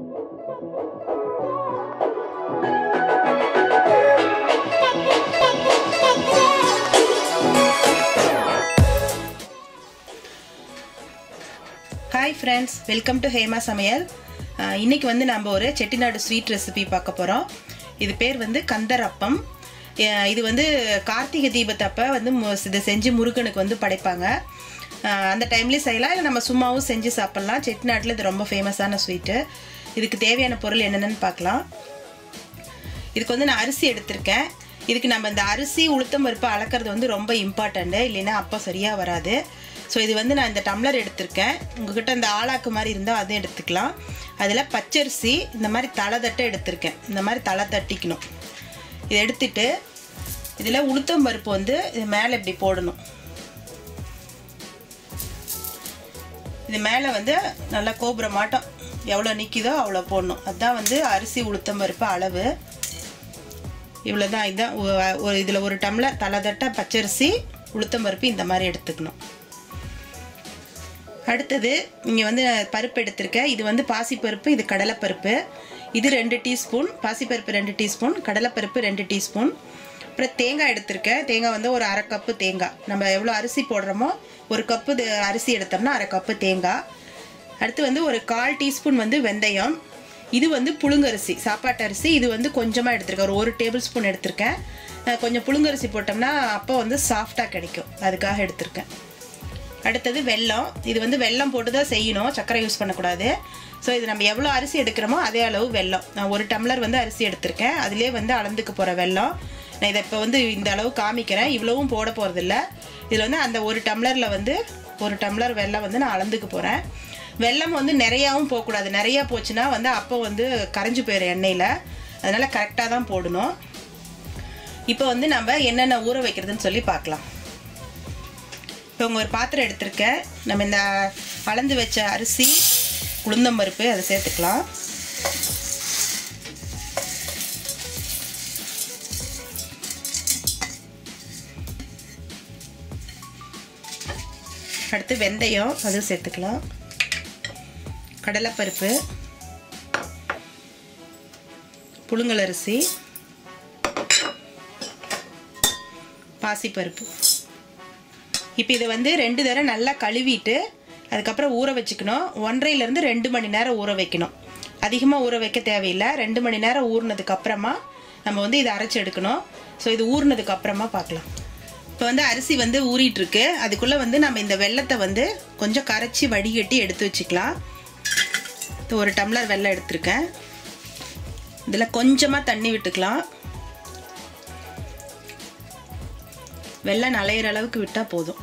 hi friends welcome to Hema Samayal ah, இன்னைக்கு வந்து நம்ம ஒரு செட்டிநாடு ஸ்வீட் ரெசிபி பார்க்க போகிறோம் இது பேர் வந்து கந்தர் அப்பம் அஹ், இது வந்து கார்த்திகை தீபத்தப்ப வந்து மு- இதை செஞ்சு முருகனுக்கு வந்து படைப்பாங்க அஹ், அந்த டைம்லேயும் செய்யலாம் இல்லை நம்ம சும்மாவும் செஞ்சு சாப்பிட்லாம் செட்டிநாட்டில் இது ரொம்ப ஃபேமஸான ஸ்வீட்டு இதுக்கு தேவையான பொருள் என்னென்னு பார்க்கலாம் இதுக்கு வந்து நான் அரிசி எடுத்திருக்கேன் இதுக்கு நம்ம இந்த அரிசி உளுத்தம் பருப்பு அளக்கிறது வந்து ரொம்ப இம்பார்ட்டண்ட்டு இல்லைன்னா அப்போ சரியாக வராது ஸோ இது வந்து நான் இந்த டம்ளர் எடுத்திருக்கேன் உங்ககிட்ட இந்த ஆளாக்கு மாதிரி இருந்தால் அதுவும் எடுத்துக்கலாம் அதில் பச்சரிசி இந்த மாதிரி தலை தட்டை எடுத்திருக்கேன் இந்த மாதிரி தலை தட்டிக்கணும் இதை எடுத்துட்டு இதில் உளுத்தம் பருப்பு வந்து இது மேலே இப்படி போடணும் இது மேலே வந்து நல்லா கோபுரம் மாட்டோம் எவ்வளோ நிற்கிதோ அவ்வளோ போடணும் அதுதான் வந்து அரிசி உளுத்தம் பருப்பு அளவு இவ்வளோதான் இதுதான் ஒ- ஒரு இதில் ஒரு டம்ளர் தலை தட்ட பச்சரிசி உளுத்தம் பருப்பு இந்த மாதிரி எடுத்துக்கணும் அடுத்தது இங்கே வந்து பருப்பு எடுத்திருக்கேன் இது வந்து பாசிப்பருப்பு இது கடலைப்பருப்பு இது ரெண்டு டீஸ்பூன் பாசிப்பருப்பு ரெண்டு டீஸ்பூன் கடலைப்பருப்பு ரெண்டு டீஸ்பூன் அப்புறம் தேங்காய் எடுத்திருக்கேன் தேங்காய் வந்து ஒரு அரை கப்பு தேங்காய் நம்ம எவ்வளோ அரிசி போடுறோமோ ஒரு கப்பு இது அரிசி எடுத்தோம்னா அரை கப்பு தேங்காய் அடுத்து வந்து ஒரு கால் டீஸ்பூன் வந்து வெந்தயம் இது வந்து புழுங்கரிசி சாப்பாட்டு அரிசி இது வந்து கொஞ்சமாக எடுத்திருக்கேன் ஒரு ஒரு டேபிள் ஸ்பூன் எடுத்திருக்கேன் அஹ் கொஞ்சம் புழுங்கரிசி போட்டோம்னா அப்போ வந்து சாஃப்டாக கிடைக்கும் அதுக்காக எடுத்திருக்கேன் அடுத்தது வெல்லம் இது வந்து வெல்லம் போட்டு தான் செய்யணும் சர்க்கரை யூஸ் பண்ணக்கூடாது ஸோ இது நம்ம எவ்வளோ அரிசி எடுக்கிறோமோ அதே அளவு வெல்லம் நான் ஒரு டம்ளர் வந்து அரிசி எடுத்திருக்கேன் அதிலே வந்து அளந்துக்க போகிற வெல்லம் நான் இதை இப்போ வந்து இந்த அளவு காமிக்கிறேன் இவ்வளவும் போட போகிறதில்ல இதில் வந்து அந்த ஒரு டம்ளரில் வந்து ஒரு டம்ளர் வெல்லம் வந்து நான் அளந்துக்க போகிறேன் வெல்லம் வந்து நிறையாவும் போகக்கூடாது நிறையா போச்சுன்னா வந்து அப்போ வந்து கரைஞ்சு போயிடும் எண்ணெயில் அதனால் கரெக்டாக தான் போடணும் இப்போ வந்து நம்ம என்னென்ன ஊற வைக்கிறதுன்னு சொல்லி பார்க்கலாம் இப்போ உங்கள் ஒரு பாத்திரம் எடுத்திருக்கேன் நம்ம இந்த அளந்து வச்ச அரிசி உளுந்தம்பருப்பு அதை சேர்த்துக்கலாம் அடுத்து வெந்தயம் அது சேர்த்துக்கலாம் கடலைப்பருப்பு புழுங்கல் அரிசி பாசிப்பருப்பு இப்போ இதை வந்து ரெண்டு தடவை நல்லா கழுவிட்டு அதுக்கப்புறம் ஊற வச்சுக்கணும் ஒன்றரைலேருந்து ரெண்டு மணி நேரம் ஊற வைக்கணும் அதிகமாக ஊற வைக்க தேவையில்லை ரெண்டு மணி நேரம் ஊறினதுக்கு அப்புறமா நம்ம வந்து இதை அரைச்சி எடுக்கணும் ஸோ இது ஊறினதுக்கு அப்புறமா பார்க்கலாம் இப்போ வந்து அரிசி வந்து ஊறிட்டு இருக்கு அதுக்குள்ளே வந்து நம்ம இந்த வெள்ளத்தை வந்து கொஞ்சம் கரைச்சி வடிகட்டி எடுத்து வச்சுக்கலாம் இது ஒரு டம்ளர் வெள்ளம் எடுத்திருக்கேன் இதில் கொஞ்சமாக தண்ணி விட்டுக்கலாம் வெள்ளம் நலையிற அளவுக்கு விட்டால் போதும்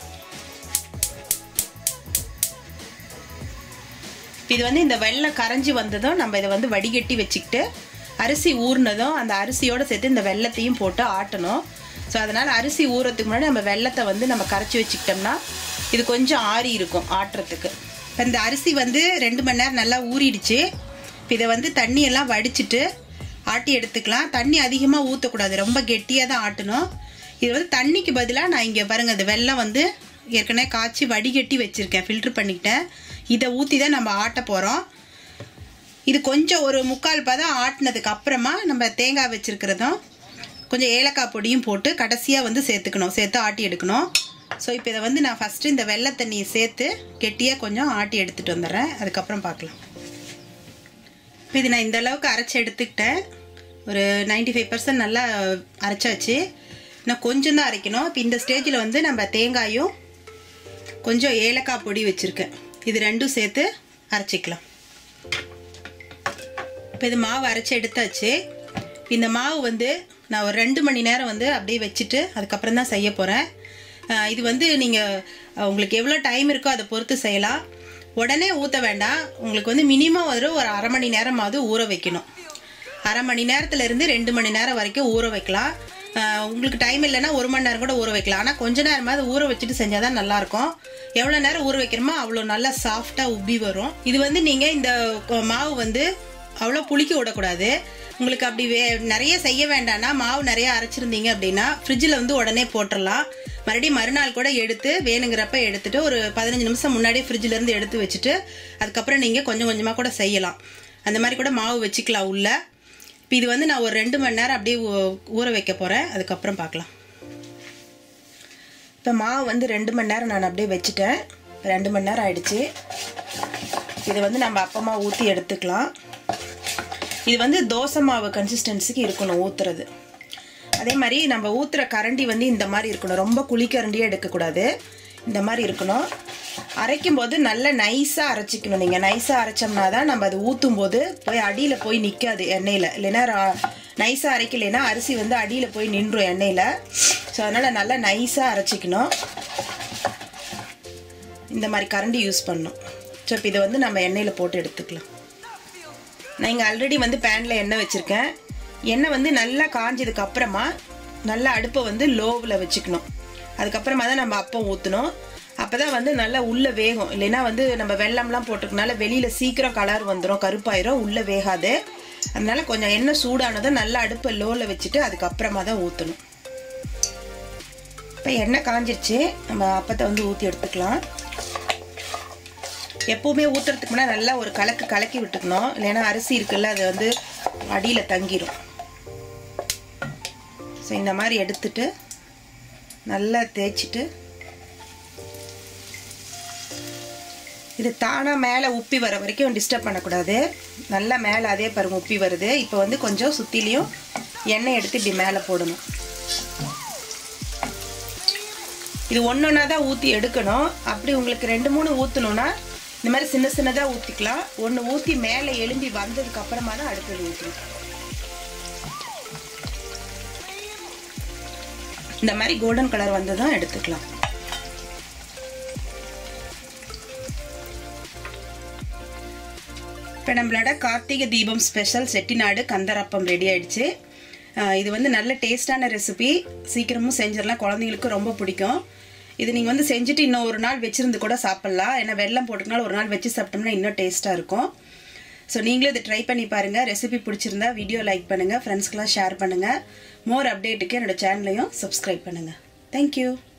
இது வந்து இந்த வெள்ளம் கரைஞ்சி வந்ததும் நம்ம இதை வந்து வடிகட்டி வச்சுக்கிட்டு அரிசி ஊறினதும் அந்த அரிசியோடு சேர்த்து இந்த வெள்ளத்தையும் போட்டு ஆட்டணும் ஸோ அதனால் அரிசி ஊறத்துக்கு முன்னாடி நம்ம வெள்ளத்தை வந்து நம்ம கரைச்சி வச்சுக்கிட்டோம்னா இது கொஞ்சம் ஆறி இருக்கும் ஆட்டுறதுக்கு இப்போ இந்த அரிசி வந்து ரெண்டு மணி நேரம் நல்லா ஊறிடுச்சு இப்போ இதை வந்து தண்ணியெல்லாம் வடிச்சிட்டு ஆட்டி எடுத்துக்கலாம் தண்ணி அதிகமாக ஊற்றக்கூடாது ரொம்ப கெட்டியாக தான் ஆட்டணும் இது வந்து தண்ணிக்கு பதிலாக நான் இங்கே பாருங்கள் இந்த வெள்ளம் வந்து ஏற்கனவே காய்ச்சி வடிகட்டி வச்சுருக்கேன் ஃபில்ட்ரு பண்ணிக்கிட்டேன் இதை ஊற்றி தான் நம்ம ஆட்ட போகிறோம் இது கொஞ்சம் ஒரு முக்கால் பதம் ஆட்டினதுக்கு அப்புறமா நம்ம தேங்காய் வச்சுருக்கிறதும் கொஞ்சம் ஏலக்காய் பொடியும் போட்டு கடைசியாக வந்து சேர்த்துக்கணும் சேர்த்து ஆட்டி எடுக்கணும் ஸோ இப்போ இதை வந்து நான் ஃபஸ்ட்டு இந்த வெள்ளை தண்ணியை சேர்த்து கெட்டியாக கொஞ்சம் ஆட்டி எடுத்துகிட்டு வந்துடுறேன் அதுக்கப்புறம் பார்க்கலாம் இப்போ இது நான் இந்த அளவுக்கு அரைச்சி எடுத்துக்கிட்டேன் ஒரு 95% ஃபைவ் பர்சன்ட் நல்லா அரைச்சாச்சு இன்னும் கொஞ்சம் தான் அரைக்கணும் இப்போ இந்த ஸ்டேஜில் வந்து நம்ம தேங்காயும் கொஞ்சம் ஏலக்காய் பொடி வச்சுருக்கேன் இது ரெண்டும் சேர்த்து அரைச்சிக்கலாம் இப்போ இது மாவு அரைச்சி எடுத்தாச்சு இந்த மாவு வந்து நான் ஒரு ரெண்டு மணி நேரம் வந்து அப்படியே வச்சுட்டு அதுக்கப்புறம் தான் செய்ய போகிறேன் இது வந்து நீங்கள் உங்களுக்கு எவ்வளோ டைம் இருக்கோ அதை பொறுத்து செய்யலாம் உடனே ஊற்ற வேண்டாம் உங்களுக்கு வந்து மினிமம் ஒரு ஒரு அரை மணி நேரமாவது ஊற வைக்கணும் அரை மணி நேரத்துல இருந்து ரெண்டு மணி நேரம் வரைக்கும் ஊற வைக்கலாம் ஆஹ் உங்களுக்கு டைம் இல்லைன்னா ஒரு மணி நேரம் கூட ஊற வைக்கலாம் ஆனால் கொஞ்ச நேரமாவது ஊற வச்சுட்டு செஞ்சால் தான் நல்லாயிருக்கும் எவ்வளோ நேரம் ஊற வைக்கிறோமோ அவ்வளோ நல்லா சாஃப்டாக உப்பி வரும் இது வந்து நீங்கள் இந்த கொ- மாவு வந்து அவ்வளோ புளிக்க விடக்கூடாது உங்களுக்கு அப்படி வே நிறைய செய்ய வேண்டாம்னா மாவு நிறைய அரைச்சிருந்தீங்க அப்படின்னா ஃப்ரிட்ஜில் வந்து உடனே போட்டுடலாம் மறுபடியும் மறுநாள் கூட எடுத்து வேணுங்கிறப்ப எடுத்துட்டு ஒரு பதினஞ்சு நிமிஷம் முன்னாடியே ஃப்ரிட்ஜில் இருந்து எடுத்து வச்சுட்டு அதுக்கப்புறம் நீங்கள் கொஞ்சம் கொஞ்சமாக கூட செய்யலாம் அந்த மாதிரி கூட மாவு வச்சுக்கலாம் உள்ள இப்போ இது வந்து நான் ஒரு ரெண்டு மணி நேரம் அப்படியே ஊ- ஊற வைக்க போகிறேன் அதுக்கப்புறம் பார்க்கலாம் இப்போ மாவு வந்து ரெண்டு மணி நேரம் நான் அப்படியே வச்சுட்டேன் இப்போ ரெண்டு மணி நேரம் ஆயிடுச்சு இதை வந்து நம்ம அப்பமா ஊற்றி எடுத்துக்கலாம் இது வந்து தோசை மாவு கன்சிஸ்டன்சிக்கு இருக்கணும் ஊற்றுறது அதே மாதிரி நம்ம ஊற்றுற கரண்டி வந்து இந்த மாதிரி இருக்கணும் ரொம்ப குழிக்கரண்டியே எடுக்கக்கூடாது இந்த மாதிரி இருக்கணும் அரைக்கும் போது நல்ல நைஸாக அரைச்சிக்கணும் நீங்கள் நைஸாக அரைச்சோம்னா தான் நம்ம அது ஊற்றும் போது போய் அடியில் போய் நிற்காது எண்ணெயில் இல்லைன்னா நைஸாக அரைக்கலைன்னா அரிசி வந்து அடியில் போய் நின்றும் எண்ணெயில் ஸோ அதனால் நல்லா நைஸாக அரைச்சிக்கணும் இந்த மாதிரி கரண்டி யூஸ் பண்ணணும் ஸோ இப்போ இதை வந்து நம்ம எண்ணெயில் போட்டு எடுத்துக்கலாம் நான் இங்கே ஆல்ரெடி வந்து பேனில் எண்ணெய் வச்சுருக்கேன் எண்ணெய் வந்து நல்லா காஞ்சதுக்கு அப்புறமா நல்லா அடுப்பை வந்து லோவில் வச்சுக்கணும் அதுக்கப்புறமா தான் நம்ம அப்பம் ஊற்றணும் அப்போ தான் வந்து நல்லா உள்ளே வேகும் இல்லைன்னா வந்து நம்ம வெள்ளம்லாம் போட்டிருக்கனால வெளியில் சீக்கிரம் கலர் வந்துடும் கருப்பாயிரும் உள்ளே வேகாது அதனால கொஞ்சம் எண்ணெய் சூடானதும் நல்லா அடுப்பை லோவில் வச்சுட்டு அதுக்கப்புறமா தான் ஊற்றணும் இப்போ எண்ணெய் காஞ்சிருச்சு நம்ம அப்பத்தை வந்து ஊற்றி எடுத்துக்கலாம் எப்போவுமே ஊற்றுறதுக்கு முன்னாடி நல்லா ஒரு கலக்கு கலக்கி விட்டுக்கணும் இல்லைன்னா அரிசி இருக்குல்ல அது வந்து அடியில் தங்கிடும் ஸோ இந்த மாதிரி எடுத்துட்டு நல்லா தேய்ச்சிட்டு இது தானாக மேலே உப்பி வர வரைக்கும் டிஸ்டர்ப் பண்ணக்கூடாது நல்லா மேலே அதே பாருங்க உப்பி வருது இப்போ வந்து கொஞ்சம் சுற்றிலையும் எண்ணெய் எடுத்து இப்படி மேலே போடணும் இது ஒன்றொன்னா தான் ஊற்றி எடுக்கணும் அப்படி உங்களுக்கு ரெண்டு மூணு ஊற்றணுன்னா இந்த மாதிரி சின்ன சின்னதாக ஊற்றிக்கலாம் ஒன்று ஊற்றி மேலே எலும்பி வந்ததுக்கு அப்புறமா தான் அடுத்தது ஊற்றணும் இந்த மாதிரி கோல்டன் கலர் வந்ததும் எடுத்துக்கலாம் இப்போ நம்மளோட கார்த்திகை தீபம் ஸ்பெஷல் செட்டிநாடு கந்தரப்பம் ரெடி ஆயிடுச்சு ஆஹ் இது வந்து நல்ல டேஸ்டான ரெசிபி சீக்கிரமும் செஞ்சிடலாம் குழந்தைங்களுக்கு ரொம்ப பிடிக்கும் இது நீங்கள் வந்து செஞ்சுட்டு இன்னும் ஒரு நாள் வச்சிருந்து கூட சாப்பிட்லாம் ஏன்னா வெள்ளம் போட்டுக்கனால ஒரு நாள் வச்சு சாப்பிட்டோம்னா இன்னும் டேஸ்ட்டாக இருக்கும் ஸோ நீங்களும் இதை ட்ரை பண்ணி பாருங்கள் ரெசிபி பிடிச்சிருந்தா வீடியோ லைக் பண்ணுங்கள் ஃப்ரெண்ட்ஸ்க்கெலாம் ஷேர் பண்ணுங்கள் மோர் அப்டேட்டுக்கு என்னோட சேனலையும் சப்ஸ்கிரைப் பண்ணுங்கள் தேங்க்யூ